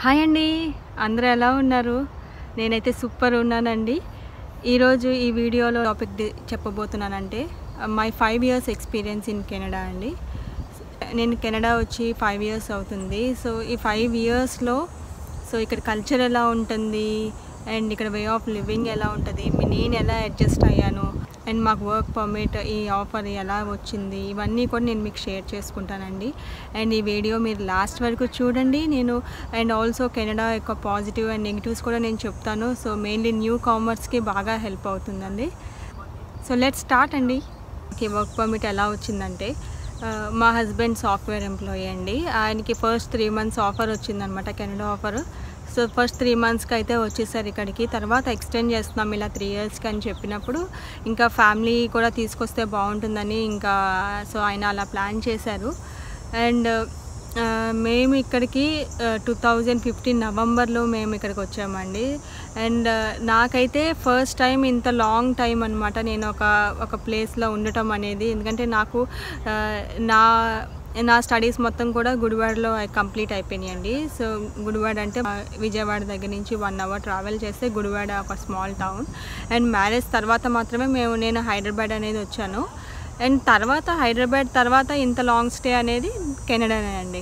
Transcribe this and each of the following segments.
hi అండి అందరూ ఎలా ఉన్నారు నేనైతే సూపర్ ఉన్నానండి ఈరోజు ఈ వీడియోలో టాపిక్ డి- చెప్పబోతున్నానంటే my five years experience in Canada అండి నేను కెనడా వచ్చి ఫైవ్ ఇయర్స్ అవుతుంది సో ఈ ఫైవ్ ఇయర్స్లో సో ఇక్కడ కల్చర్ ఎలా ఉంటుంది అండ్ ఇక్కడ వే ఆఫ్ లివింగ్ ఎలా ఉంటుంది మీ నేను ఎలా అడ్జస్ట్ అయ్యాను అండ్ మాకు వర్క్ పర్మిట్ ఈ ఆఫర్ ఎలా వచ్చింది ఇవన్నీ కూడా నేను మీకు షేర్ చేసుకుంటానండి అండ్ ఈ వీడియో మీరు లాస్ట్ వరకు చూడండి నేను అండ్ ఆల్సో కెనడా యొక్క పాజిటివ్ అండ్ నెగిటివ్స్ కూడా నేను చెప్తాను సో మెయిన్లీ న్యూ కామర్స్కి బాగా హెల్ప్ అవుతుందండి సో లెట్ స్టార్ట్ అండి వర్క్ పర్మిట్ ఎలా వచ్చిందంటే ఆ, మా హస్బెండ్ సాఫ్ట్వేర్ ఎంప్లాయీ అండి ఆయనకి ఫస్ట్ త్రీ మంత్స్ ఆఫర్ వచ్చిందనమాట Canada offer so first three మంత్స్కి అయితే వచ్చేసారు ఇక్కడికి తర్వాత ఎక్స్టెండ్ చేస్తున్నాం ఇలా త్రీ ఇయర్స్కి అని చెప్పినప్పుడు ఇంకా ఫ్యామిలీ కూడా తీసుకొస్తే బాగుంటుందని ఇంకా సో ఆయన అలా ప్లాన్ చేశారు అండ్ ఆ, మేము ఇక్కడికి టూ థౌజండ్ ఫిఫ్టీన్ నవంబర్లో మేము ఇక్కడికి వచ్చామండి అండ్ నాకైతే ఫస్ట్ టైం ఇంత లాంగ్ టైం అనమాట నేను ఒక ఒక ప్లేస్లో ఉండటం అనేది ఎందుకంటే నాకు ఆ, నా నా స్టడీస్ మొత్తం కూడా గుడివాడలో కంప్లీట్ అయిపోయినాయండి సో గుడివాడ అంటే ఆ, విజయవాడ దగ్గర నుంచి వన్ అవర్ ట్రావెల్ చేస్తే గుడివాడ ఒక స్మాల్ టౌన్ అండ్ మ్యారేజ్ తర్వాత మాత్రమే మేము నేను హైదరాబాద్ అనేది వచ్చాను అండ్ తర్వాత హైదరాబాద్ తర్వాత ఇంత లాంగ్ స్టే అనేది కెనడానే అండి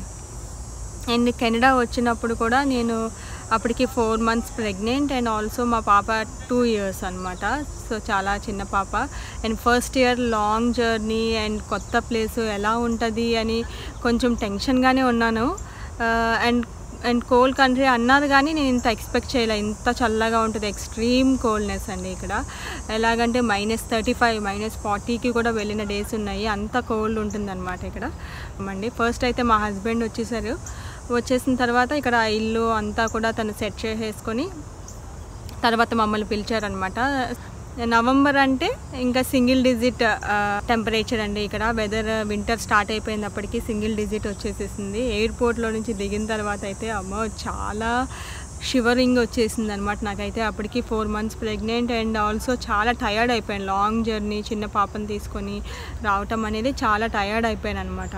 అండ్ కెనడా వచ్చినప్పుడు కూడా నేను అప్పటికి four months pregnant and also మా పాప టూ ఇయర్స్ అనమాట సో చాలా చిన్న పాప and first year long journey and కొత్త ప్లేస్ ఎలా ఉంటుంది అని కొంచెం టెన్షన్గానే ఉన్నాను అండ్ అండ్ కోల్డ్ కంట్రీ అన్నారు కానీ నేను ఇంత ఎక్స్పెక్ట్ చేయలే ఇంత చల్లగా ఉంటుంది ఎక్స్ట్రీమ్ కోల్డ్నెస్ అండి ఇక్కడ ఎలాగంటే మైనస్ థర్టీ ఫైవ్ మైనస్ ఫార్టీకి కూడా వెళ్ళిన డేస్ ఉన్నాయి అంత కోల్డ్ ఉంటుంది అనమాట ఇక్కడ అండి ఫస్ట్ అయితే మా హస్బెండ్ వచ్చేసారు వచ్చేసిన తర్వాత ఇక్కడ ఇల్లు అంతా కూడా తను సెట్ చేసేసుకొని తర్వాత మమ్మల్ని పిలిచారనమాట నవంబర్ అంటే ఇంకా సింగిల్ డిజిట్ టెంపరేచర్ అండి ఇక్కడ వెదర్ వింటర్ స్టార్ట్ అయిపోయింది అప్పటికి సింగిల్ డిజిట్ వచ్చేసేసింది ఎయిర్పోర్ట్లో నుంచి దిగిన తర్వాత అయితే అమ్మో చాలా షివరింగ్ వచ్చేసింది అనమాట నాకైతే అప్పటికి four months pregnant and also చాలా టయర్డ్ అయిపోయాను లాంగ్ జర్నీ చిన్న పాపని తీసుకొని రావటం అనేది చాలా టయర్డ్ అయిపోయాను అనమాట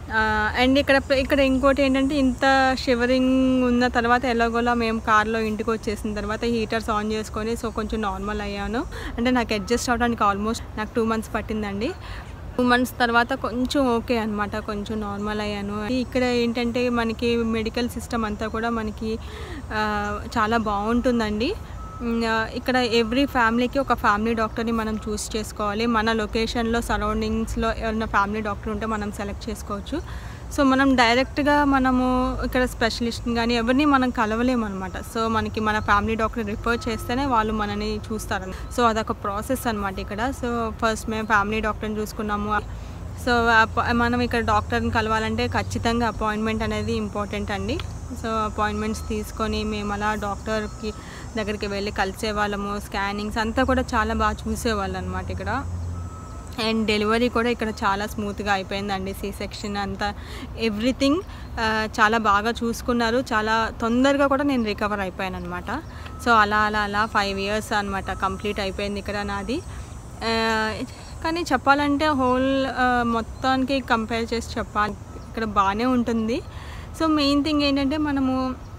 అండ్ ఇక్కడ ఇక్కడ ఇంకోటి ఏంటంటే ఇంత షివరింగ్ ఉన్న తర్వాత ఎలాగోలా మేము కార్లో ఇంటికి వచ్చేసిన తర్వాత హీటర్స్ ఆన్ చేసుకొని సో కొంచెం నార్మల్ అయ్యాను అంటే నాకు అడ్జస్ట్ అవడానికి ఆల్మోస్ట్ నాకు టూ మంత్స్ పట్టిందండి టూ మంత్స్ తర్వాత కొంచెం ఓకే అనమాట కొంచెం నార్మల్ అయ్యాను ఇక్కడ ఏంటంటే మనకి మెడికల్ సిస్టమ్ అంతా కూడా మనకి ఆ, చాలా బాగుంటుందండి ఉమ్, ఆ, ఇక్కడ ఎవ్రీ ఫ్యామిలీకి ఒక ఫ్యామిలీ డాక్టర్ని మనం చూస్ చేసుకోవాలి మన లొకేషన్లో సరౌండింగ్స్లో ఎవరైనా ఫ్యామిలీ డాక్టర్ ఉంటే మనం సెలెక్ట్ చేసుకోవచ్చు సో మనం డైరెక్ట్గా మనము ఇక్కడ స్పెషలిస్ట్ని కానీ ఎవరిని మనం కలవలేము అనమాట సో మనకి మన ఫ్యామిలీ డాక్టర్ రిఫర్ చేస్తేనే వాళ్ళు మనని చూస్తారు సో అదొక ప్రాసెస్ అనమాట ఇక్కడ సో ఫస్ట్ మేము ఫ్యామిలీ డాక్టర్ని చూసుకున్నాము సో అప- మనం ఇక్కడ డాక్టర్ని కలవాలంటే ఖచ్చితంగా అపాయింట్మెంట్ అనేది ఇంపార్టెంట్ అండి సో అపాయింట్మెంట్స్ తీసుకొని మేము అలా డాక్టర్కి దగ్గరికి వెళ్ళి కలిసే వాళ్ళము స్కానింగ్స్ అంతా కూడా చాలా బాగా చూసేవాళ్ళు అనమాట ఇక్కడ అండ్ డెలివరీ కూడా ఇక్కడ చాలా స్మూత్గా అయిపోయిందండి సి సెక్షన్ అంతా ఎవ్రీథింగ్ చాలా బాగా చూసుకున్నారు చాలా తొందరగా కూడా నేను రికవర్ అయిపోయాను అనమాట సో అలా అలా అలా ఫైవ్ ఇయర్స్ అనమాట కంప్లీట్ అయిపోయింది ఇక్కడ నాది ఆ, కానీ చెప్పాలంటే హోల్ మొత్తానికి కంపేర్ చేసి చెప్పాలి ఇక్కడ బాగానే ఉంటుంది సో మెయిన్ థింగ్ ఏంటంటే మనము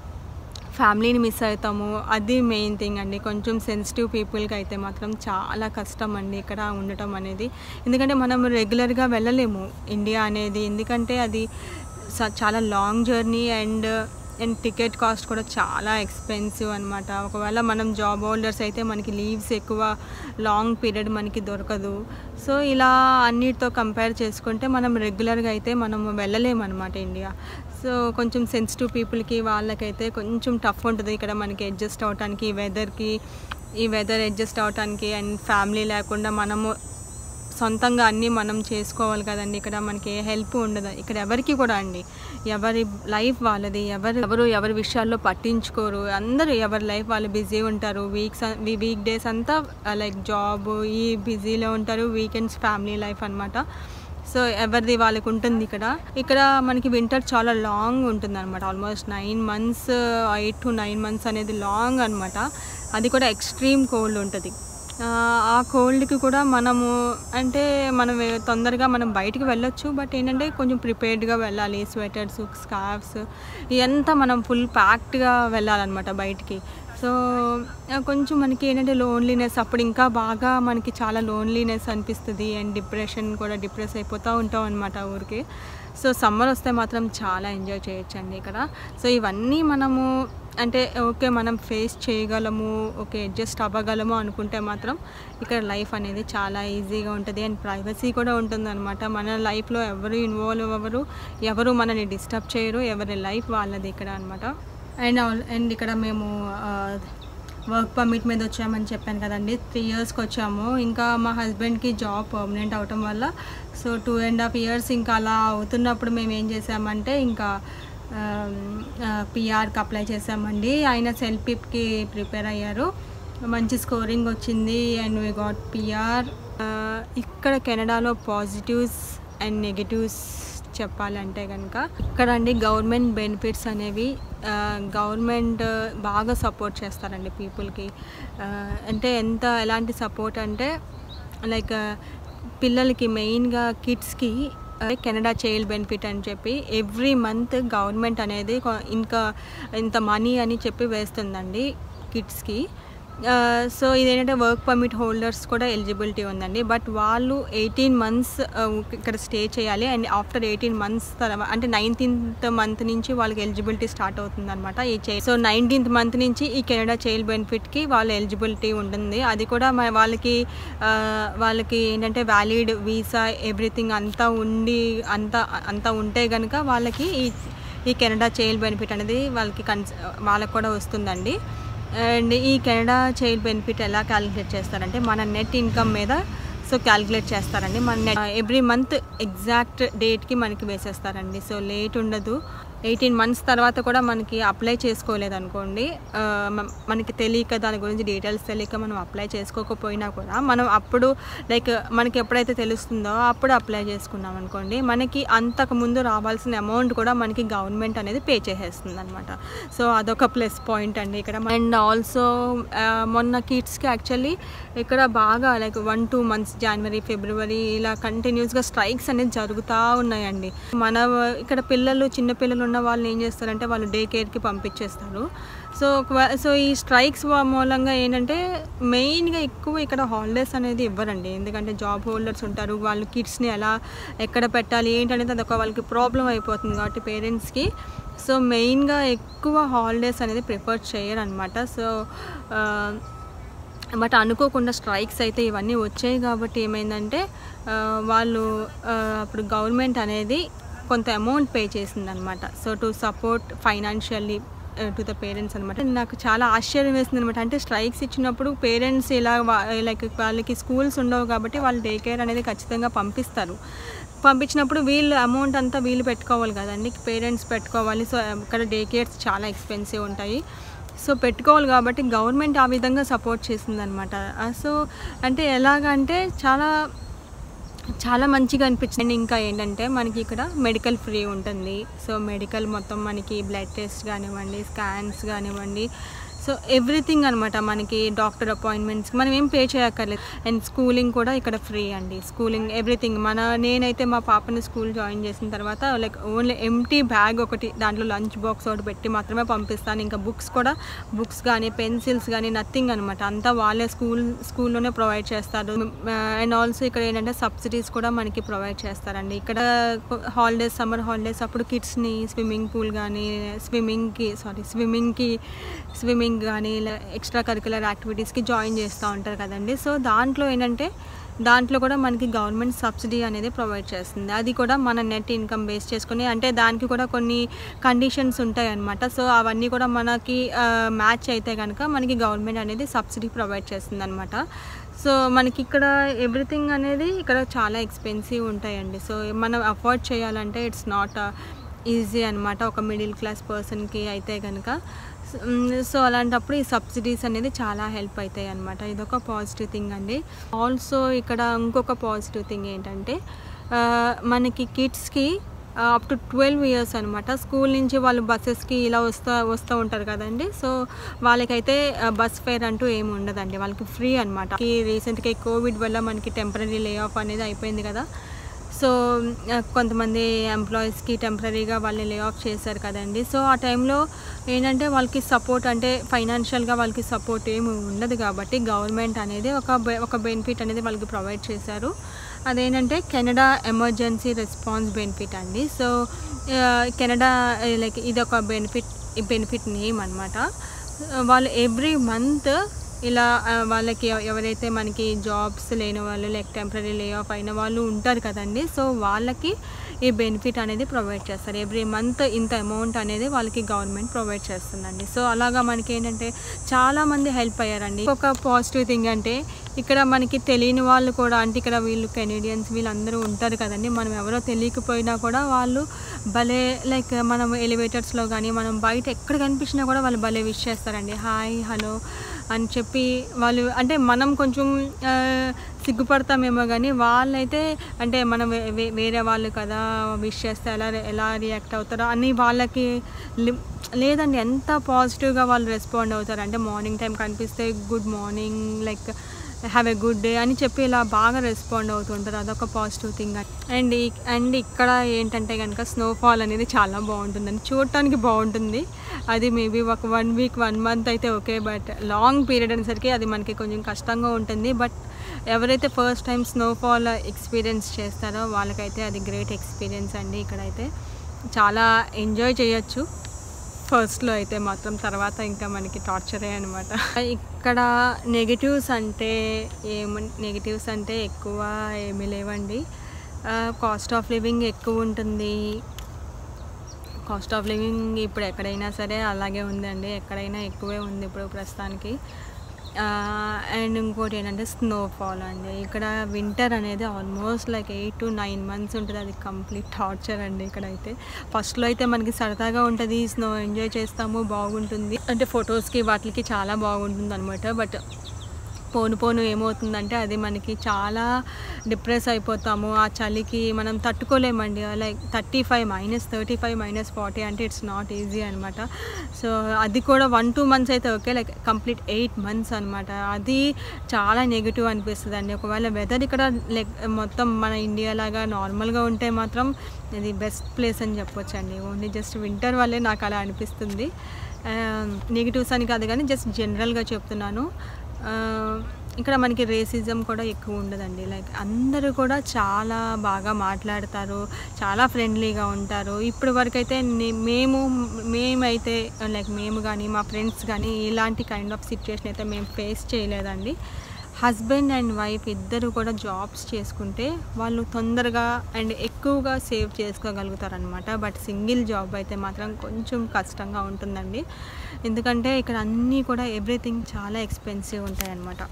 ఫ్యామిలీని మిస్ అవుతాము అది మెయిన్ థింగ్ అండి కొంచెం సెన్సిటివ్ పీపుల్కి అయితే మాత్రం చాలా కష్టం అండి ఇక్కడ ఉండటం అనేది ఎందుకంటే మనం రెగ్యులర్గా వెళ్ళలేము ఇండియా అనేది ఎందుకంటే అది స- చాలా long journey and and ticket cost కూడా చాలా ఎక్స్పెన్సివ్ అనమాట ఒకవేళ మనం జాబ్ హోల్డర్స్ అయితే మనకి లీవ్స్ ఎక్కువ లాంగ్ పీరియడ్ మనకి దొరకదు సో ఇలా అన్నిటితో కంపేర్ చేసుకుంటే మనం రెగ్యులర్గా అయితే మనం వెళ్ళలేము అనమాట ఇండియా సో కొంచెం సెన్సిటివ్ పీపుల్కి వాళ్ళకైతే కొంచెం టఫ్ ఉంటుంది ఇక్కడ మనకి అడ్జస్ట్ అవడానికి ఈ వెదర్కి ఈ వెదర్ అడ్జస్ట్ అవడానికి అండ్ ఫ్యామిలీ లేకుండా మనము సొంతంగా అన్నీ మనం చేసుకోవాలి కదండి ఇక్కడ మనకి ఏ హెల్ప్ ఉండదు ఇక్కడ ఎవరికి కూడా అండి ఎవరి లైఫ్ వాళ్ళది ఎవరు ఎవరు ఎవరి విషయాల్లో పట్టించుకోరు అందరూ ఎవరి లైఫ్ వాళ్ళు బిజీ ఉంటారు వీక్స్ వీక్ డేస్ అంతా లైక్ జాబ్ ఈ బిజీలో ఉంటారు వీకెండ్స్ ఫ్యామిలీ లైఫ్ అన్నమాట సో ఎవరిది వాళ్ళకి ఉంటుంది ఇక్కడ ఇక్కడ మనకి వింటర్ చాలా లాంగ్ ఉంటుంది అనమాట almost nine months eight to nine months అనేది లాంగ్ అనమాట అది కూడా ఎక్స్ట్రీమ్ కోల్డ్ ఉంటుంది ఆ, ఆ కోల్డ్కి కూడా మనము అంటే మనం ఏ- తొందరగా మనం బయటికి వెళ్ళొచ్చు బట్ ఏంటంటే కొంచెం ప్రిపేర్డ్గా వెళ్ళాలి స్వెటర్స్ స్కార్ఫ్స్ ఇదంతా మనం ఫుల్ ప్యాక్డ్గా వెళ్ళాలన్నమాట బయటికి సో ఆ, కొంచెం మనకి ఏంటంటే లోన్లీనెస్ అప్పుడు ఇంకా బాగా మనకి చాలా లోన్లీనెస్ అనిపిస్తుంది అండ్ డిప్రెషన్ కూడా డిప్రెస్ అయిపోతూ ఉంటాం అనమాట ఊరికి సో సమ్మర్ వస్తే మాత్రం చాలా ఎంజాయ్ చేయొచ్చండి ఇక్కడ సో ఇవన్నీ మనము అంటే ఓకే మనం ఫేస్ చేయగలము ఓకే అడ్జస్ట్ అవ్వగలము అనుకుంటే మాత్రం ఇక్కడ లైఫ్ అనేది చాలా ఈజీగా ఉంటుంది అండ్ ప్రైవసీ కూడా ఉంటుందన్నమాట మన లైఫ్లో ఎవరు ఇన్వాల్వ్ అవ్వరు ఎవరు మనని డిస్టర్బ్ చేయరు ఎవరి లైఫ్ వాళ్ళది ఇక్కడ అనమాట అండ్ ఆల్- అండ్ ఇక్కడ మేము వర్క్ పర్మిట్ మీద వచ్చామని చెప్పాను కదండి త్రీ ఇయర్స్కి వచ్చాము ఇంకా మా హస్బెండ్కి జాబ్ పర్మనెంట్ అవటం వల్ల so two and half years ఇంకా అలా అవుతున్నప్పుడు మేము ఏం చేసామంటే ఇంకా పిఆర్కి అప్లై చేసామండి ఆయన సెల్ఫ్ పిప్కి ప్రిపేర్ అయ్యారు మంచి స్కోరింగ్ వచ్చింది అండ్ వీ గాట్ పిఆర్ ఇక్కడ కెనడాలో పాజిటివ్స్ అండ్ నెగిటివ్స్ చెప్పాలంటే కనుక ఇక్కడ అండి గవర్నమెంట్ బెనిఫిట్స్ అనేవి గవర్నమెంట్ బాగా సపోర్ట్ చేస్తారండి పీపుల్కి అంటే ఎంత ఎలాంటి సపోర్ట్ అంటే లైక్ పిల్లలకి మెయిన్గా కిడ్స్కి కెనడా చైల్డ్ బెనిఫిట్ అని చెప్పి ఎవ్రీ మంత్ గవర్నమెంట్ అనేది కొ- ఇంకా ఇంత మనీ అని చెప్పి వేస్తుందండి కిడ్స్కి సో ఇదేంటంటే వర్క్ పర్మిట్ హోల్డర్స్ కూడా ఎలిజిబిలిటీ ఉందండి బట్ వాళ్ళు ఎయిటీన్ మంత్స్ ఇక్కడ స్టే చేయాలి అండ్ ఆఫ్టర్ ఎయిటీన్ మంత్స్ తర్వాత అంటే నైన్టీన్త్ మంత్ నుంచి వాళ్ళకి ఎలిజిబిలిటీ స్టార్ట్ అవుతుంది అనమాట ఈ చై సో నైన్టీన్త్ మంత్ నుంచి ఈ కెనడా చైల్డ్ బెనిఫిట్కి వాళ్ళ ఎలిజిబిలిటీ ఉంటుంది అది కూడా మన వాళ్ళకి ఆ, వాళ్ళకి ఏంటంటే వ్యాలిడ్ వీసా ఎవ్రీథింగ్ అంతా ఉండి అంతా అంతా ఉంటే కనుక వాళ్ళకి ఈ ఈ కెనడా చైల్డ్ బెనిఫిట్ అనేది వాళ్ళకి కన్స్ వాళ్ళకి కూడా వస్తుందండి అండ్ ఈ కెనడా చైల్డ్ బెనిఫిట్ ఎలా క్యాలిక్యులేట్ చేస్తారంటే మన నెట్ ఇన్కమ్ మీద సో క్యాలిక్యులేట్ చేస్తారండి మన నెట్ ఎవ్రీ మంత్ ఎగ్జాక్ట్ డేట్కి మనకి వేసేస్తారండి సో లేట్ ఉండదు ఎయిటీన్ మంత్స్ తర్వాత కూడా మనకి అప్లై చేసుకోలేదు అనుకోండి ఆ, మ- మనకి తెలియక దాని గురించి డీటెయిల్స్ తెలియక మనం అప్లై చేసుకోకపోయినా కూడా మనం అప్పుడు లైక్ మనకి ఎప్పుడైతే తెలుస్తుందో అప్పుడు అప్లై చేసుకున్నాం అనుకోండి మనకి అంతకు ముందు రావాల్సిన అమౌంట్ కూడా మనకి గవర్నమెంట్ అనేది పే చేసేస్తుంది అనమాట సో అదొక ప్లస్ పాయింట్ అండి ఇక్కడ అండ్ ఆల్సో మొన్న కిడ్స్కి యాక్చువల్లీ ఇక్కడ బాగా లైక్ వన్ టూ మంత్స్ జనవరి ఫిబ్రవరి ఇలా కంటిన్యూస్గా స్ట్రైక్స్ అనేది జరుగుతూ ఉన్నాయండి మన ఇక్కడ పిల్లలు చిన్న పిల్లలు ఉన్న వాళ్ళని ఏం చేస్తారంటే వాళ్ళు డే కేర్కి పంపించేస్తారు సో ఒకవే- సో ఈ స్ట్రైక్స్ మూలంగా ఏంటంటే మెయిన్గా ఎక్కువ ఇక్కడ హాలిడేస్ అనేది ఇవ్వరండి ఎందుకంటే జాబ్ హోల్డర్స్ ఉంటారు వాళ్ళు కిడ్స్ని ఎలా ఎక్కడ పెట్టాలి ఏంటనేది అదొక వాళ్ళకి ప్రాబ్లం అయిపోతుంది కాబట్టి పేరెంట్స్కి సో మెయిన్గా ఎక్కువ హాలిడేస్ అనేది ప్రిఫర్ చేయరు అనమాట సో బట్ అనుకోకుండా స్ట్రైక్స్ అయితే ఇవన్నీ వచ్చాయి కాబట్టి ఏమైందంటే ఆ, వాళ్ళు ఆ, అప్పుడు గవర్నమెంట్ అనేది కొంత అమౌంట్ పే చేసిందనమాట so to support financially to the parents అనమాట నాకు చాలా ఆశ్చర్యం వేసింది అనమాట అంటే స్ట్రైక్స్ ఇచ్చినప్పుడు పేరెంట్స్ ఇలా లైక్ వాళ్ళకి స్కూల్స్ ఉండవు కాబట్టి వాళ్ళు డే కేర్ అనేది ఖచ్చితంగా పంపిస్తారు పంపించినప్పుడు వీళ్ళు అమౌంట్ అంతా వీళ్ళు పెట్టుకోవాలి కదండి పేరెంట్స్ పెట్టుకోవాలి సో ఇక్కడ డే కేర్స్ చాలా ఎక్స్పెన్సివ్ ఉంటాయి సో పెట్టుకోవాలి కాబట్టి గవర్నమెంట్ ఆ విధంగా సపోర్ట్ చేసిందనమాట సో అంటే ఎలాగంటే చాలా చాలా మంచిగా అనిపించింది ఇంకా ఏంటంటే మనకి ఇక్కడ మెడికల్ ఫ్రీ ఉంటుంది సో మెడికల్ మొత్తం మనకి బ్లడ్ టెస్ట్ కానివ్వండి స్కాన్స్ కానివ్వండి సో ఎవ్రీథింగ్ అనమాట మనకి డాక్టర్ అపాయింట్మెంట్స్ మనం ఏం పే చేయక్కర్లేదు అండ్ స్కూలింగ్ కూడా ఇక్కడ ఫ్రీ అండి స్కూలింగ్ ఎవ్రీథింగ్ మన నేనైతే మా పాపని స్కూల్ జాయిన్ చేసిన తర్వాత లైక్ ఓన్లీ ఎంటీ బ్యాగ్ ఒకటి దాంట్లో లంచ్ బాక్స్ ఒకటి పెట్టి మాత్రమే పంపిస్తాను ఇంకా బుక్స్ కూడా బుక్స్ కానీ పెన్సిల్స్ కానీ నథింగ్ అనమాట అంతా వాళ్ళే స్కూల్ స్కూల్లోనే ప్రొవైడ్ చేస్తారు అండ్ ఆల్సో ఇక్కడ ఏంటంటే సబ్సిడీస్ కూడా మనకి ప్రొవైడ్ చేస్తారండి ఇక్కడ హాలిడేస్ సమ్మర్ హాలిడేస్ అప్పుడు కిడ్స్ని స్విమ్మింగ్ పూల్ కానీ స్విమ్మింగ్కి సారీ స్విమ్మింగ్కి స్విమ్మింగ్ కానీ ఎక్స్ట్రా కరికులర్ యాక్టివిటీస్కి జాయిన్ చేస్తూ ఉంటారు కదండి సో దాంట్లో ఏంటంటే దాంట్లో కూడా మనకి గవర్నమెంట్ సబ్సిడీ అనేది ప్రొవైడ్ చేస్తుంది అది కూడా మన నెట్ ఇన్కమ్ బేస్ చేసుకుని అంటే దానికి కూడా కొన్ని కండిషన్స్ ఉంటాయి అన్నమాట సో అవన్నీ కూడా మనకి మ్యాచ్ అయితే కనుక మనకి గవర్నమెంట్ అనేది సబ్సిడీ ప్రొవైడ్ చేస్తుంది అనమాట సో మనకి ఇక్కడ ఎవ్రీథింగ్ అనేది ఇక్కడ చాలా ఎక్స్పెన్సివ్ ఉంటాయండి సో మనం అఫోర్డ్ చేయాలంటే ఇట్స్ నాట్ ఈజీ అనమాట ఒక మిడిల్ క్లాస్ పర్సన్కి అయితే కనుక సో అలాంటప్పుడు ఈ సబ్సిడీస్ అనేది చాలా హెల్ప్ అవుతాయి అనమాట ఇదొక పాజిటివ్ థింగ్ అండి ఆల్సో ఇక్కడ ఇంకొక పాజిటివ్ థింగ్ ఏంటంటే ఆ, మనకి కిడ్స్కి అప్ టు ట్వెల్వ్ ఇయర్స్ అనమాట స్కూల్ నుంచి వాళ్ళు బస్సెస్కి ఇలా వస్తూ వస్తూ ఉంటారు కదండి సో వాళ్ళకైతే బస్ ఫేర్ అంటూ ఏమి ఉండదండి వాళ్ళకి ఫ్రీ అనమాట ఈ రీసెంట్గా ఈ కోవిడ్ వల్ల మనకి టెంపరీ లే ఆఫ్ అనేది అయిపోయింది కదా సో ఆ, కొంతమంది ఎంప్లాయీస్కి టెంపరీగా వాళ్ళని లే ఆఫ్ చేశారు కదండి సో ఆ టైంలో ఏంటంటే వాళ్ళకి సపోర్ట్ అంటే ఫైనాన్షియల్గా వాళ్ళకి సపోర్ట్ ఏమి ఉండదు కాబట్టి గవర్నమెంట్ అనేది ఒక బె- ఒక బెనిఫిట్ అనేది వాళ్ళకి ప్రొవైడ్ చేశారు అదేంటంటే కెనడా ఎమర్జెన్సీ రెస్పాన్స్ బెనిఫిట్ అండి సో ఆ, కెనడా లైక్ ఇది ఒక బెనిఫిట్ బెనిఫిట్ నేమ్ అనమాట వాళ్ళు ఎవ్రీ మంత్ ఇలా ఆ, వాళ్ళకి ఎవ- ఎవరైతే మనకి జాబ్స్ లేని వాళ్ళు లైక్ టెంపరీ లే ఆఫ్ అయిన వాళ్ళు ఉంటారు కదండి సో వాళ్ళకి ఈ బెనిఫిట్ అనేది ప్రొవైడ్ చేస్తారు ఎవ్రీ మంత్ ఇంత అమౌంట్ అనేది వాళ్ళకి గవర్నమెంట్ ప్రొవైడ్ చేస్తుందండి సో అలాగా మనకి ఏంటంటే చాలామంది హెల్ప్ అయ్యారండి ఒక పాజిటివ్ థింగ్ అంటే ఇక్కడ మనకి తెలియని వాళ్ళు కూడా అంటే ఇక్కడ వీళ్ళు కెనేడియన్స్ వీళ్ళందరూ ఉంటారు కదండి మనం ఎవరో తెలియకపోయినా కూడా వాళ్ళు భలే లైక్ మనం ఎలివేటర్స్లో కానీ మనం బయట ఎక్కడ కనిపించినా కూడా వాళ్ళు భలే విష్ చేస్తారండి హాయ్ హలో అని చెప్పి వాళ్ళు అంటే మనం కొంచెం ఆ, సిగ్గుపడతామేమో కానీ వాళ్ళైతే అంటే మనం వే- వే- వేరే వాళ్ళు కదా విష్ చేస్తే ఎలా ఎలా రియాక్ట్ అవుతారో అని వాళ్ళకి లి- లేదండి ఎంత పాజిటివ్గా వాళ్ళు రెస్పాండ్ అవుతారు అంటే మార్నింగ్ టైం కనిపిస్తే good morning like have a good day అని చెప్పి ఇలా బాగా రెస్పాండ్ అవుతుంటారు అదొక పాజిటివ్ థింగ్ అండ్ ఈ- అండ్ ఇక్కడ ఏంటంటే కనుక స్నోఫాల్ అనేది చాలా బాగుంటుందండి చూడటానికి బాగుంటుంది అది మేబీ ఒక వన్ వీక్ వన్ మంత్ అయితే ఓకే బట్ లాంగ్ పీరియడ్ అనేసరికి అది మనకి కొంచెం కష్టంగా ఉంటుంది బట్ ఎవరైతే ఫస్ట్ టైం స్నోఫాల్ ఎక్స్పీరియన్స్ చేస్తారో వాళ్ళకైతే అది గ్రేట్ ఎక్స్పీరియన్స్ అండి ఇక్కడైతే చాలా ఎంజాయ్ చేయొచ్చు ఫస్ట్లో అయితే మాత్రం తర్వాత ఇంకా మనకి టార్చరే అనమాట ఇక్కడ నెగిటివ్స్ అంటే ఏమ నెగిటివ్స్ అంటే ఎక్కువ ఏమీ లేవండి కాస్ట్ ఆఫ్ లివింగ్ ఎక్కువ ఉంటుంది కాస్ట్ ఆఫ్ లివింగ్ ఇప్పుడు ఎక్కడైనా సరే అలాగే ఉందండి ఎక్కడైనా ఎక్కువే ఉంది ఇప్పుడు ప్రస్తుతానికి అండ్ ఇంకోటి ఏంటంటే స్నోఫాల్ అండి ఇక్కడ వింటర్ అనేది almost like eight to nine months ఉంటుంది అది కంప్లీట్ టార్చర్ అండి ఇక్కడైతే ఫస్ట్లో అయితే మనకి సరదాగా ఉంటుంది స్నో ఎంజాయ్ చేస్తాము బాగుంటుంది అంటే ఫొటోస్కి వాటికి చాలా బాగుంటుంది అనమాట బట్ పోను పోను ఏమవుతుందంటే అది మనకి చాలా డిప్రెస్ అయిపోతాము ఆ చలికి మనం తట్టుకోలేమండి like thirty five minus thirty five minus forty అంటే ఇట్స్ నాట్ ఈజీ అనమాట సో అది కూడా వన్ టూ మంత్స్ అయితే okay like complete eight months అనమాట అది చాలా నెగిటివ్ అనిపిస్తుంది అండి ఒకవేళ వెదర్ ఇక్కడ లైక్ మొత్తం మన ఇండియా లాగా నార్మల్గా ఉంటే మాత్రం ఇది బెస్ట్ ప్లేస్ అని చెప్పొచ్చు అండి ఓన్లీ జస్ట్ వింటర్ వల్లే నాకు అలా అనిపిస్తుంది నెగిటివ్స్ అని కాదు కానీ జస్ట్ జనరల్గా చెప్తున్నాను ఆ, ఇక్కడ మనకి రేసిజం కూడా ఎక్కువ ఉండదండి లైక్ అందరూ కూడా చాలా బాగా మాట్లాడతారు చాలా ఫ్రెండ్లీగా ఉంటారు ఇప్పుడు వరకు అయితే మేము మేమైతే లైక్ మేము కానీ మా ఫ్రెండ్స్ కానీ ఇలాంటి కైండ్ ఆఫ్ సిచ్యువేషన్ అయితే మేము ఫేస్ చేయలేదండి హస్బెండ్ అండ్ వైఫ్ ఇద్దరు కూడా జాబ్స్ చేసుకుంటే వాళ్ళు తొందరగా అండ్ ఎక్కువగా సేవ్ చేసుకోగలుగుతారనమాట బట్ సింగిల్ జాబ్ అయితే మాత్రం కొంచెం కష్టంగా ఉంటుందండి ఎందుకంటే ఇక్కడ అన్నీ కూడా ఎవ్రీథింగ్ చాలా ఎక్స్పెన్సివ్ ఉంటాయి అన్నమాట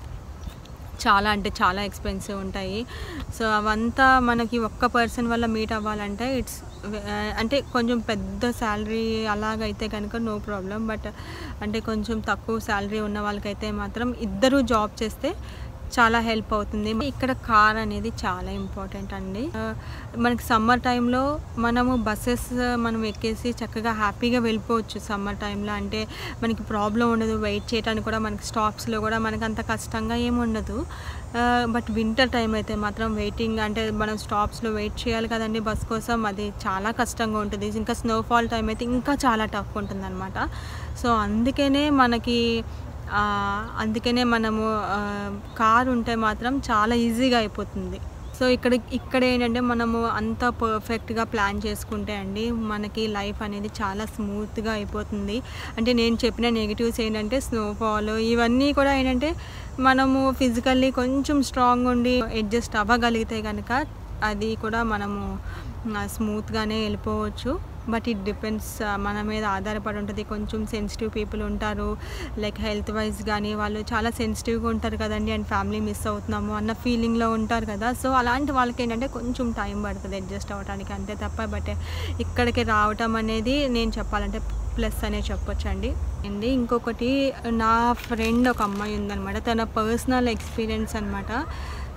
చాలా అంటే చాలా ఎక్స్పెన్సివ్ ఉంటాయి సో అవంతా మనకి ఒక్క పర్సన్ వల్ల మీట్ అవ్వాలంటే ఇట్స్ అంటే కొంచెం పెద్ద శాలరీ అలాగైతే కనుక నో ప్రాబ్లం బట్ అంటే కొంచెం తక్కువ శాలరీ ఉన్న వాళ్ళకైతే మాత్రం ఇద్దరు జాబ్ చేస్తే చాలా హెల్ప్ అవుతుంది ఇక్కడ కార్ అనేది చాలా ఇంపార్టెంట్ అండి ఆ, మనకి సమ్మర్ టైంలో మనము బస్సెస్ మనం ఎక్కేసి చక్కగా హ్యాపీగా వెళ్ళిపోవచ్చు సమ్మర్ టైంలో అంటే మనకి ప్రాబ్లం ఉండదు వెయిట్ చేయడానికి కూడా మనకి స్టాప్స్లో కూడా మనకి అంత కష్టంగా ఏమి ఉండదు బట్ వింటర్ టైం అయితే మాత్రం వెయిటింగ్ అంటే మనం స్టాప్స్లో వెయిట్ చేయాలి కదండి బస్ కోసం అది చాలా కష్టంగా ఉంటుంది ఇంకా స్నోఫాల్ టైం అయితే ఇంకా చాలా టఫ్ ఉంటుంది అనమాట సో అందుకనే మనకి ఆ, అందుకనే మనము కార్ ఉంటే మాత్రం చాలా ఈజీగా అయిపోతుంది సో ఇక్కడ ఇక్కడ ఏంటంటే మనము అంత పర్ఫెక్ట్గా ప్లాన్ చేసుకుంటే అండి మనకి లైఫ్ అనేది చాలా స్మూత్గా అయిపోతుంది అంటే నేను చెప్పిన నెగిటివ్స్ ఏంటంటే స్నోఫాల్ ఇవన్నీ కూడా ఏంటంటే మనము ఫిజికల్లీ కొంచెం స్ట్రాంగ్ ఉండి అడ్జస్ట్ అవ్వగలిగితే కనుక అది కూడా మనము స్మూత్గానే వెళ్ళిపోవచ్చు బట్ ఇట్ డిపెండ్స్ మన మీద ఆధారపడి ఉంటుంది కొంచెం సెన్సిటివ్ పీపుల్ ఉంటారు లైక్ హెల్త్ వైజ్ కానీ వాళ్ళు చాలా సెన్సిటివ్గా ఉంటారు కదండి అండ్ ఫ్యామిలీ మిస్ అవుతున్నాము అన్న ఫీలింగ్లో ఉంటారు కదా సో అలాంటి వాళ్ళకి ఏంటంటే కొంచెం టైం పడుతుంది అడ్జస్ట్ అవ్వడానికి అంతే తప్ప బట్ ఇక్కడికి రావటం అనేది నేను చెప్పాలంటే ప్లస్ అనే చెప్పొచ్చండి అండి ఇంకొకటి నా ఫ్రెండ్ ఒక అమ్మాయి ఉందన్నమాట తన పర్సనల్ ఎక్స్పీరియన్స్ అనమాట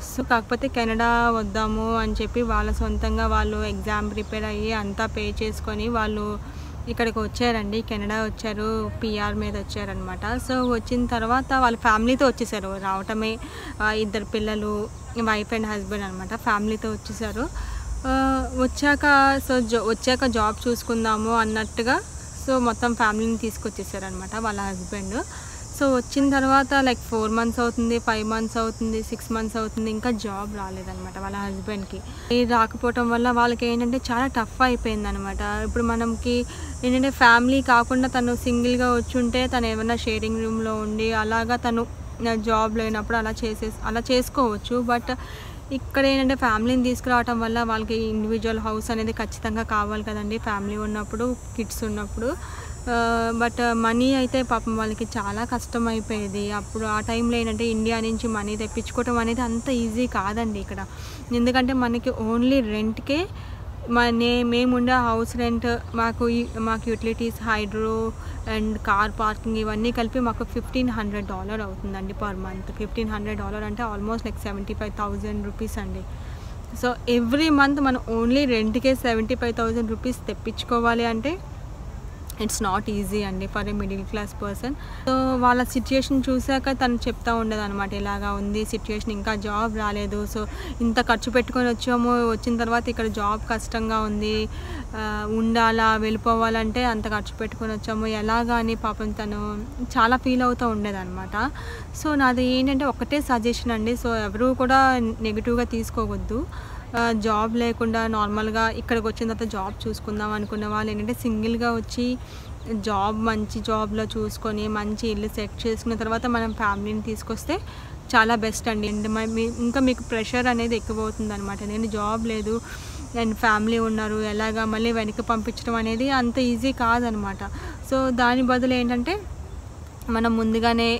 సో కాకపోతే కెనడా వద్దాము అని చెప్పి వాళ్ళ సొంతంగా వాళ్ళు ఎగ్జామ్ ప్రిపేర్ అయ్యి అంతా పే చేసుకొని వాళ్ళు ఇక్కడికి వచ్చారండి కెనడా వచ్చారు పిఆర్ మీద వచ్చారనమాట సో వచ్చిన తర్వాత వాళ్ళ ఫ్యామిలీతో వచ్చేసారు రావటమే ఆ, ఇద్దరు పిల్లలు వైఫ్ అండ్ హస్బెండ్ అనమాట ఫ్యామిలీతో వచ్చేసారు ఆ, వచ్చాక సో జా వచ్చాక జాబ్ చూసుకుందాము అన్నట్టుగా సో మొత్తం ఫ్యామిలీని తీసుకొచ్చేసారనమాట వాళ్ళ హస్బెండ్ సో వచ్చిన తర్వాత లైక్ ఫోర్ మంత్స్ అవుతుంది ఫైవ్ మంత్స్ అవుతుంది సిక్స్ మంత్స్ అవుతుంది ఇంకా జాబ్ రాలేదనమాట వాళ్ళ హస్బెండ్కి ఇది రాకపోవటం వల్ల వాళ్ళకి ఏంటంటే చాలా టఫ్ అయిపోయింది అనమాట ఇప్పుడు మనకి ఏంటంటే ఫ్యామిలీ కాకుండా తను సింగిల్గా వచ్చి ఉంటే తను ఏమైనా షేరింగ్ రూమ్లో ఉండి అలాగా తను జాబ్ లేనప్పుడు అలా చేసే అలా చేసుకోవచ్చు బట్ ఇక్కడ ఏంటంటే ఫ్యామిలీని తీసుకురావటం వల్ల వాళ్ళకి ఇండివిజువల్ హౌస్ అనేది ఖచ్చితంగా కావాలి కదండి ఫ్యామిలీ ఉన్నప్పుడు కిడ్స్ ఉన్నప్పుడు బట్ మనీ అయితే పాపం వాళ్ళకి చాలా కష్టం అయిపోయేది అప్పుడు ఆ టైంలో ఏంటంటే ఇండియా నుంచి మనీ తెప్పించుకోవటం అనేది అంత ఈజీ కాదండి ఇక్కడ ఎందుకంటే మనకి ఓన్లీ రెంట్కే మన మేముండే హౌస్ రెంట్ మాకు ఈ- మాకు utilities hydro and car parking ఇవన్నీ కలిపి మాకు ఫిఫ్టీన్ హండ్రెడ్ డాలర్ అవుతుందండి per month fifteen hundred dollar అంటే almost like seventy five thousand rupees అండి సో ఎవ్రీ మంత్ మనం ఓన్లీ రెంట్కే సెవెంటీ ఫైవ్ థౌజండ్ రూపీస్ తెప్పించుకోవాలి అంటే ఇట్స్ నాట్ ఈజీ అండి for a middle class person so వాళ్ళ situation చూశాక తను చెప్తా ఉండేది అనమాట ఇలాగా ఉంది సిచ్యుయేషన్ ఇంకా జాబ్ రాలేదు సో ఇంత ఖర్చు పెట్టుకొని వచ్చాము వచ్చిన తర్వాత ఇక్కడ జాబ్ కష్టంగా ఉంది ఆ, ఉండాలా వెళ్ళిపోవాలంటే అంత ఖర్చు పెట్టుకొని వచ్చాము ఎలాగా అని పాపం తను చాలా ఫీల్ అవుతూ ఉండేదన్నమాట సో నాది ఏంటంటే ఒకటే సజెషన్ అండి సో ఎవరు కూడా నెగిటివ్గా తీసుకోవద్దు ఆ, జాబ్ లేకుండా నార్మల్గా ఇక్కడికి వచ్చిన తర్వాత జాబ్ చూసుకుందాం అనుకున్న వాళ్ళు ఏంటంటే సింగిల్గా వచ్చి జాబ్ మంచి జాబ్లో చూసుకొని మంచి ఇల్లు సెట్ చేసుకున్న తర్వాత మనం ఫ్యామిలీని తీసుకొస్తే చాలా బెస్ట్ అండి అండ్ మ- మీ- ఇంకా మీకు ప్రెషర్ అనేది ఎక్కువ అవుతుంది అనమాట నేను జాబ్ లేదు అండ్ ఫ్యామిలీ ఉన్నారు ఎలాగా మళ్ళీ వెనక్కి పంపించడం అనేది అంత ఈజీ కాదనమాట సో దాని బదులు ఏంటంటే మనం ముందుగానే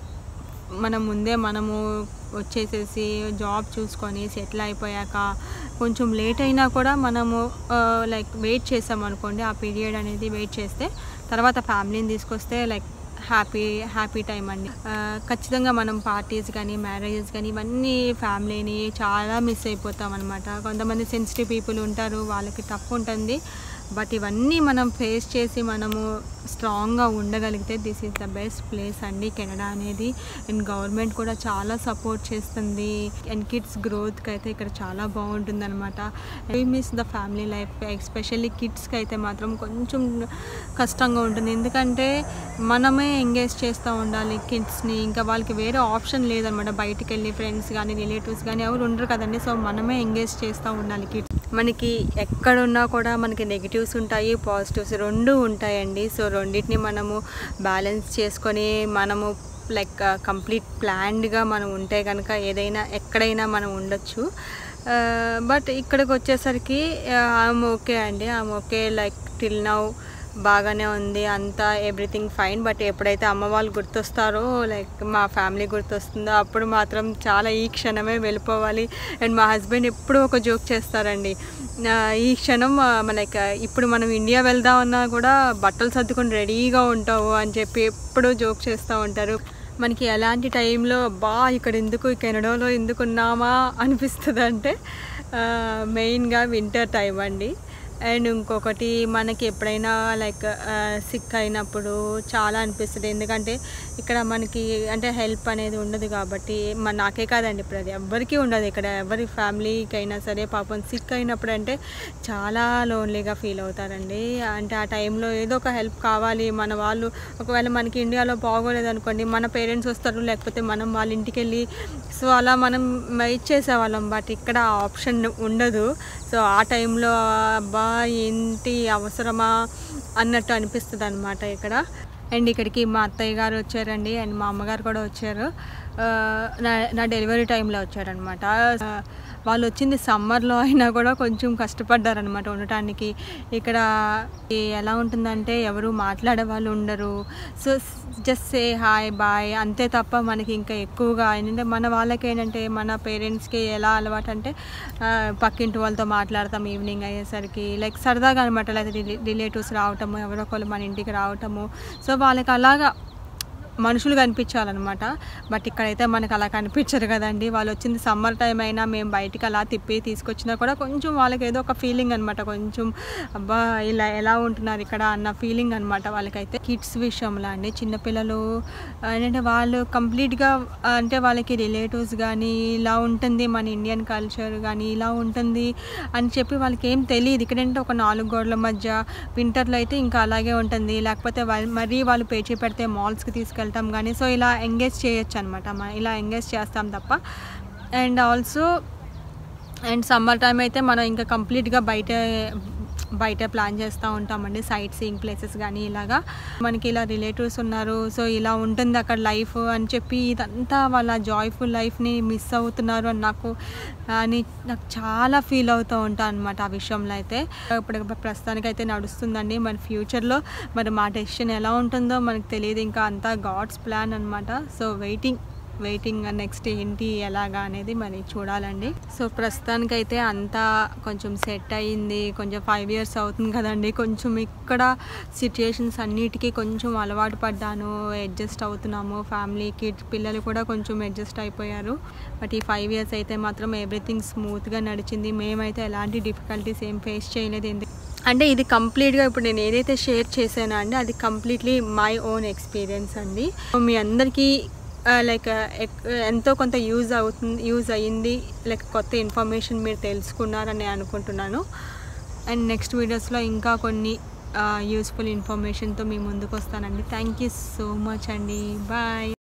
మనం ముందే మనము వచ్చేసేసి జాబ్ చూసుకొని సెటిల్ అయిపోయాక కొంచెం లేట్ అయినా కూడా మనము లైక్ వెయిట్ చేసాం అనుకోండి ఆ పీరియడ్ అనేది వెయిట్ చేస్తే తర్వాత ఫ్యామిలీని తీసుకొస్తే లైక్ హ్యాపీ హ్యాపీ టైం అండి ఆ, ఖచ్చితంగా మనం పార్టీస్ కానీ మ్యారేజెస్ కానీ ఇవన్నీ ఫ్యామిలీని చాలా మిస్ అయిపోతాం అనమాట కొంతమంది సెన్సిటివ్ పీపుల్ ఉంటారు వాళ్ళకి టఫ్ ఉంటుంది బట్ ఇవన్నీ మనం ఫేస్ చేసి మనము స్ట్రాంగ్గా ఉండగలిగితే this is the best place అండి కెనడా అనేది అండ్ గవర్నమెంట్ కూడా చాలా సపోర్ట్ చేస్తుంది అండ్ కిడ్స్ గ్రోత్కి అయితే ఇక్కడ చాలా బాగుంటుంది అనమాట I miss the family life especially కిడ్స్కి అయితే మాత్రం కొంచెం కష్టంగా ఉంటుంది ఎందుకంటే మనమే ఎంగేజ్ చేస్తూ ఉండాలి కిడ్స్ని ఇంకా వాళ్ళకి వేరే ఆప్షన్ లేదనమాట బయటికి వెళ్ళి ఫ్రెండ్స్ కానీ రిలేటివ్స్ కానీ ఎవరు ఉండరు కదండి సో మనమే ఎంగేజ్ చేస్తూ ఉండాలి కిడ్స్ మనకి ఎక్కడున్నా కూడా మనకి నెగిటివ్స్ ఉంటాయి పాజిటివ్స్ రెండు ఉంటాయండి సో రెండింటిని మనము బ్యాలెన్స్ చేసుకొని మనము లైక్ కంప్లీట్ ప్లాన్డ్గా మనం ఉంటే కనుక ఏదైనా ఎక్కడైనా మనం ఉండొచ్చు బట్ ఇక్కడికి వచ్చేసరికి ఆమె ఓకే అండి ఆమె ఓకే లైక్ టిల్ నౌ బాగానే ఉంది అంతా ఎవ్రీథింగ్ ఫైన్ బట్ ఎప్పుడైతే అమ్మ వాళ్ళు గుర్తొస్తారో లైక్ మా ఫ్యామిలీ గుర్తొస్తుందో అప్పుడు మాత్రం చాలా ఈ క్షణమే వెళ్ళిపోవాలి అండ్ మా హస్బెండ్ ఎప్పుడూ ఒక జోక్ చేస్తారండి ఆ, ఈ క్షణం లైక్ ఇప్పుడు మనం ఇండియా వెళ్దామన్నా కూడా బట్టలు సర్దుకొని రెడీగా ఉంటావు అని చెప్పి ఎప్పుడూ జోక్ చేస్తూ ఉంటారు మనకి ఎలాంటి టైంలో బా ఇక్కడ ఎందుకు ఈ కెనడాలో ఎందుకు ఉన్నామా అనిపిస్తుంది అంటే మెయిన్గా వింటర్ టైం అండి అండ్ ఇంకొకటి మనకి ఎప్పుడైనా లైక్ సిక్ అయినప్పుడు చాలా అనిపిస్తుంది ఎందుకంటే ఇక్కడ మనకి అంటే హెల్ప్ అనేది ఉండదు కాబట్టి మన నాకే కాదండి ఇప్పుడు అది ఎవ్వరికీ ఉండదు ఇక్కడ ఎవరి ఫ్యామిలీకి అయినా సరే పాపం సిక్ అయినప్పుడు అంటే చాలా లోన్లీగా ఫీల్ అవుతారండి అంటే ఆ టైంలో ఏదో ఒక హెల్ప్ కావాలి మన వాళ్ళు ఒకవేళ మనకి ఇండియాలో బాగోలేదు అనుకోండి మన పేరెంట్స్ వస్తారు లేకపోతే మనం వాళ్ళ ఇంటికి వెళ్ళి సో అలా మనం ఇచ్చేసేవాళ్ళం బట్ ఇక్కడ ఆ ఆప్షన్ ఉండదు సో ఆ టైంలో అబ్బా ఏంటి అవసరమా అన్నట్టు అనిపిస్తుంది అనమాట ఇక్కడ అండ్ ఇక్కడికి మా అత్తయ్య గారు వచ్చారండి అండ్ మా అమ్మగారు కూడా వచ్చారు ఆ, నా నా డెలివరీ టైంలో వచ్చారనమాట వాళ్ళు వచ్చింది సమ్మర్లో అయినా కూడా కొంచెం కష్టపడ్డారనమాట ఉండటానికి ఇక్కడ ఈ ఎలా ఉంటుందంటే ఎవరు మాట్లాడే వాళ్ళు ఉండరు so just say hi bye అంతే తప్ప మనకి ఇంకా ఎక్కువగా ఏంటంటే మన వాళ్ళకి ఏంటంటే మన పేరెంట్స్కి ఎలా అలవాటు అంటే ఆ, పక్కింటి వాళ్ళతో మాట్లాడతాం ఈవినింగ్ అయ్యేసరికి లైక్ సరదాగా అనమాట లేదా రిలేటివ్స్ రావటము ఎవరో ఒకళ్ళు మన ఇంటికి రావటము సో వాళ్ళకి అలాగా మనుషులు కనిపించాలన్నమాట బట్ ఇక్కడైతే మనకు అలా కనిపించరు కదండి వాళ్ళు వచ్చింది సమ్మర్ టైం అయినా మేము బయటికి అలా తిప్పి తీసుకొచ్చినా కూడా కొంచెం వాళ్ళకి ఏదో ఒక ఫీలింగ్ అనమాట కొంచెం అబ్బా ఇలా ఎలా ఉంటున్నారు ఇక్కడ అన్న ఫీలింగ్ అనమాట వాళ్ళకైతే కిడ్స్ విషయంలో అండి చిన్నపిల్లలు ఏంటంటే వాళ్ళు కంప్లీట్గా అంటే వాళ్ళకి రిలేటివ్స్ కానీ ఇలా ఉంటుంది మన ఇండియన్ కల్చర్ కానీ ఇలా ఉంటుంది అని చెప్పి వాళ్ళకి ఏం తెలియదు ఇక్కడంటే ఒక నాలుగు గోడల మధ్య వింటర్లో అయితే ఇంకా అలాగే ఉంటుంది లేకపోతే వాళ్ళు మరీ వాళ్ళు పేచీ పెడితే మాల్స్కి తీసుకెళ్తాం కానీ సో ఇలా ఎంగేజ్ చేయొచ్చు అనమాట ఇలా ఎంగేజ్ చేస్తాం తప్ప and also and summer time అయితే మనం ఇంకా కంప్లీట్గా బయట బయట ప్లాన్ చేస్తూ ఉంటామండి సైట్ సీయింగ్ ప్లేసెస్ కానీ ఇలాగా మనకి ఇలా రిలేటివ్స్ ఉన్నారు సో ఇలా ఉంటుంది అక్కడ లైఫ్ అని చెప్పి ఇదంతా వాళ్ళ జాయ్ఫుల్ లైఫ్ని మిస్ అవుతున్నారు అని నాకు అని నాకు చాలా ఫీల్ అవుతూ ఉంటాను అనమాట ఆ విషయంలో అయితే ఇప్పుడు ప్రస్తుతానికి అయితే నడుస్తుందండి మరి ఫ్యూచర్లో మరి మా డెసిషన్ ఎలా ఉంటుందో మనకు తెలియదు ఇంకా అంతా గాడ్స్ ప్లాన్ అనమాట సో వెయిటింగ్ వెయిటింగ్ నెక్స్ట్ ఏంటి ఎలాగా అనేది మరి చూడాలండి సో ప్రస్తుతానికైతే అంతా కొంచెం సెట్ అయ్యింది కొంచెం ఫైవ్ ఇయర్స్ అవుతుంది కదండి కొంచెం ఇక్కడ సిచ్యుయేషన్స్ అన్నిటికీ కొంచెం అలవాటు పడ్డాను అడ్జస్ట్ అవుతున్నాము ఫ్యామిలీ కిడ్స్ పిల్లలు కూడా కొంచెం అడ్జస్ట్ అయిపోయారు బట్ ఈ ఫైవ్ ఇయర్స్ అయితే మాత్రం ఎవ్రీథింగ్ స్మూత్గా నడిచింది మేమైతే ఎలాంటి డిఫికల్టీస్ ఏం ఫేస్ చేయలేదు ఎందుకు అంటే ఇది కంప్లీట్గా ఇప్పుడు నేను ఏదైతే షేర్ చేశానో అండి అది కంప్లీట్లీ మై ఓన్ ఎక్స్పీరియన్స్ అండి మీ అందరికీ లైక్ ఎంతో కొంత యూజ్ అవుతుంది యూజ్ అయ్యింది లైక్ కొత్త ఇన్ఫర్మేషన్ మీరు తెలుసుకున్నారని అనుకుంటున్నాను అండ్ నెక్స్ట్ వీడియోస్లో ఇంకా కొన్ని యూస్ఫుల్ ఇన్ఫర్మేషన్తో మీ ముందుకు వస్తానండి థ్యాంక్ యూ సో మచ్ అండి బాయ్